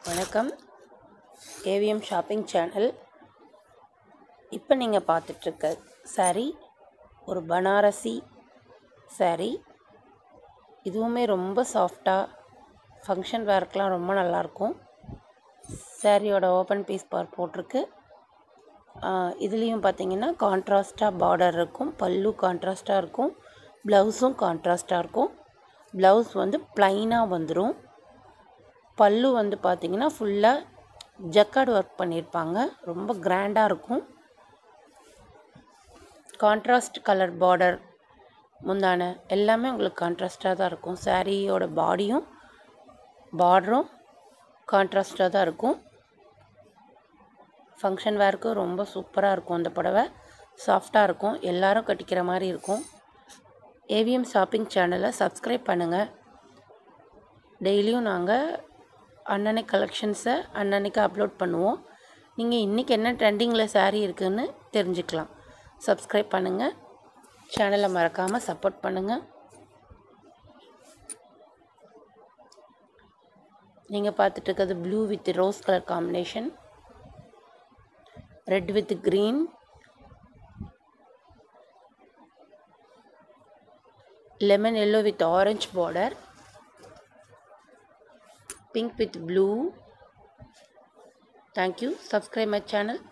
வணக்கம் AVM shopping channel இப்போ நீங்கள் பார்த்துட்ருக்க saree ஒரு பனாரசி saree இதுவுமே ரொம்ப சாஃப்டாக ஃபங்க்ஷன் வேர்க்கெலாம் ரொம்ப நல்லாயிருக்கும் சாரியோட ஓப்பன் பீஸ் பார் போட்டிருக்கு இதுலேயும் பார்த்தீங்கன்னா கான்ட்ராஸ்ட்டாக பார்டர் இருக்கும் பல்லு கான்ட்ராஸ்ட்டாக இருக்கும் ப்ளவுஸும் கான்ட்ராஸ்ட்டாக இருக்கும் ப்ளவுஸ் வந்து ப்ளைனாக வந்துடும் பல்லு வந்து பார்த்திங்கன்னா ஃபுல்லாக ஜக்கார்டு ஒர்க் பண்ணியிருப்பாங்க ரொம்ப கிராண்டாக இருக்கும் கான்ட்ராஸ்ட் கலர் பார்டர் முந்தான எல்லாமே உங்களுக்கு கான்ட்ராஸ்ட்டாக தான் இருக்கும் சாரியோட பாடியும் பார்டரும் கான்ட்ராஸ்ட்டாக தான் இருக்கும் ஃபங்க்ஷன் வேர்க்கு ரொம்ப சூப்பராக இருக்கும் அந்த புடவை சாஃப்டாக இருக்கும் எல்லாரும் கட்டிக்கிற மாதிரி இருக்கும் ஏவிஎம் ஷாப்பிங் சேனலை சப்ஸ்கிரைப் பண்ணுங்கள் டெய்லியும் நாங்கள் அன்னன்னைக்கு கலெக்ஷன்ஸை அன்னன்னைக்கு அப்லோட் பண்ணுவோம் நீங்கள் இன்றைக்கி என்ன ட்ரெண்டிங்கில் saree இருக்குதுன்னு தெரிஞ்சுக்கலாம் சப்ஸ்கிரைப் பண்ணுங்கள் சேனலை மறக்காமல் சப்போர்ட் பண்ணுங்கள் நீங்கள் பார்த்துட்டு இருக்கிறது blue with rose colour combination red with green lemon yellow with orange border pink with blue thank you subscribe my channel